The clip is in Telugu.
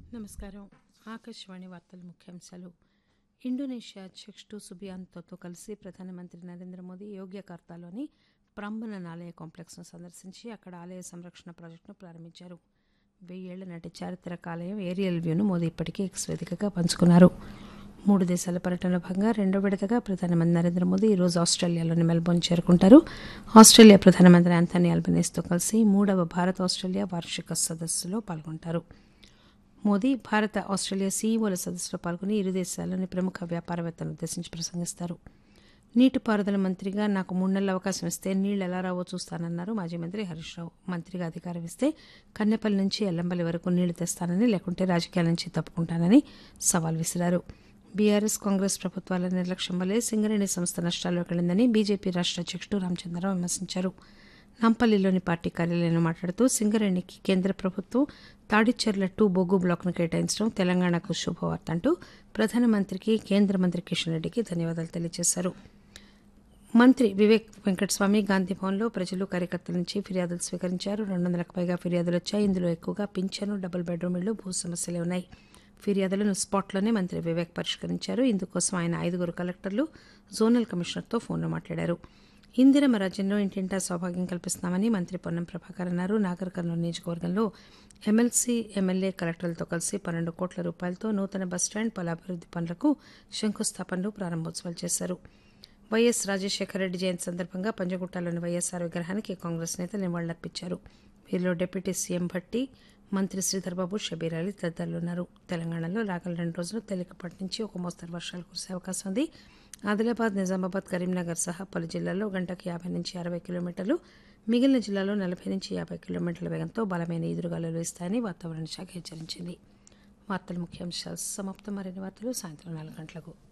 నమస్కారం ఆకాశవాణి వార్తల ముఖ్యాంశాలు ఇండోనేషియా అధ్యక్షుడు సుబియాంతోతో కలిసి ప్రధానమంత్రి నరేంద్ర మోదీ యోగ్యకర్తాలోని ప్రాంబణన్ ఆలయ కాంప్లెక్స్ను సందర్శించి అక్కడ ఆలయ సంరక్షణ ప్రాజెక్టును ప్రారంభించారు వెయ్యేళ్ల నాటి చారిత్రక ఆలయం ఏరియల్ వ్యూను మోదీ ఇప్పటికే ఎక్స్ వేదికగా పంచుకున్నారు మూడు దేశాల పర్యటనలో భాగంగా రెండో విడతగా ప్రధానమంత్రి నరేంద్ర మోదీ ఈరోజు ఆస్ట్రేలియాలోని మెల్బోర్న్ చేరుకుంటారు ఆస్ట్రేలియా ప్రధానమంత్రి ఆంథనీ అల్బనీస్తో కలిసి మూడవ భారత్ ఆస్ట్రేలియా వార్షిక సదస్సులో పాల్గొంటారు మోదీ భారత ఆస్ట్రేలియా సీఈఓల సదస్సులో పాల్గొని ఇరు దేశాల్లోని ప్రముఖ వ్యాపారవేత్తలను ఉద్దేశించి ప్రసంగిస్తారు నీటిపారుదల మంత్రిగా నాకు మూడు నెలల అవకాశం ఇస్తే నీళ్లు ఎలా రావో చూస్తానన్నారు మాజీ మంత్రి హరీష్ రావు మంత్రిగా అధికారం ఇస్తే కన్నెపల్లి నుంచి ఎల్లంపల్లి వరకు నీళ్లు తెస్తానని లేకుంటే రాజకీయాల నుంచి తప్పుకుంటానని సవాల్ విసిరారు బీఆర్ఎస్ కాంగ్రెస్ ప్రభుత్వాల నిర్లక్ష్యం వల్లే సింగరేణి సంస్థ నష్టాల్లోకి వెళ్లిందని బీజేపీ రాష్ట్ర అధ్యక్షుడు రామచంద్రరావు విమర్శించారు నాంపల్లిలోని పార్టీ కార్యాలయంలో మాట్లాడుతూ సింగరేణికి కేంద్ర ప్రభుత్వం తాడిచెర్ల టూ బొగ్గు బ్లాక్ను కేటాయించడం తెలంగాణకు శుభవార్త అంటూ ప్రధానమంత్రికి కేంద్ర మంత్రి కిషన్ రెడ్డికి ధన్యవాదాలు తెలియజేశారు మంత్రి వివేక్ వెంకటస్వామి గాంధీభవన్లో ప్రజలు కార్యకర్తల నుంచి ఫిర్యాదులు స్వీకరించారు రెండు వందలకు పైగా ఫిర్యాదులు వచ్చాయి ఇందులో ఎక్కువగా పింఛను డబుల్ బెడ్రూమ్ ఇళ్లు భూ సమస్యలే ఉన్నాయి ఫిర్యాదులను స్పాట్లోనే మంత్రి వివేక్ పరిష్కరించారు ఇందుకోసం ఆయన ఐదుగురు కలెక్టర్లు జోనల్ కమిషనర్తో ఫోన్లో మాట్లాడారు ఇందిరమ రాజ్యంలో ఇంటింటా సౌభాగ్యం కల్పిస్తున్నామని మంత్రి పొన్నం ప్రభాకర్ అన్నారు నాగర్ కర్నూలు నియోజకవర్గంలో ఎమ్మెల్సీ ఎమ్మెల్యే కలెక్టర్లతో కలిసి పన్నెండు కోట్ల రూపాయలతో నూతన బస్టాండ్ పలు అభివృద్ది పనులకు శంకుస్థాపనలు ప్రారంభోత్సవాలు చేశారు వైఎస్ రాజశేఖర రెడ్డి జయంతి సందర్భంగా పంజగుట్టలోని వైఎస్ఆర్ విగ్రహానికి కాంగ్రెస్ నేతలు నివాళులర్పించారు వీరిలో డిప్యూటీ సీఎం భట్టి మంత్రి శ్రీధర్బాబు షబీర్ అలీ తదితరులు ఉన్నారు తెలంగాణలో రాగల రెండు రోజులు తేలికపాటి నుంచి ఒక మోస్తరు వర్షాలు కురిసే అవకాశం ఉంది ఆదిలాబాద్ నిజామాబాద్ కరీంనగర్ సహా పలు జిల్లాల్లో గంటకు యాభై నుంచి అరవై కిలోమీటర్లు మిగిలిన జిల్లాలో నలభై నుంచి యాభై కిలోమీటర్ల వేగంతో బలమైన ఈదురుగాలు వేస్తాయని వాతావరణ శాఖ హెచ్చరించింది వార్తల ముఖ్యాంశాలు సమాప్తం మరిన్ని వార్తలు సాయంత్రం నాలుగు గంటలకు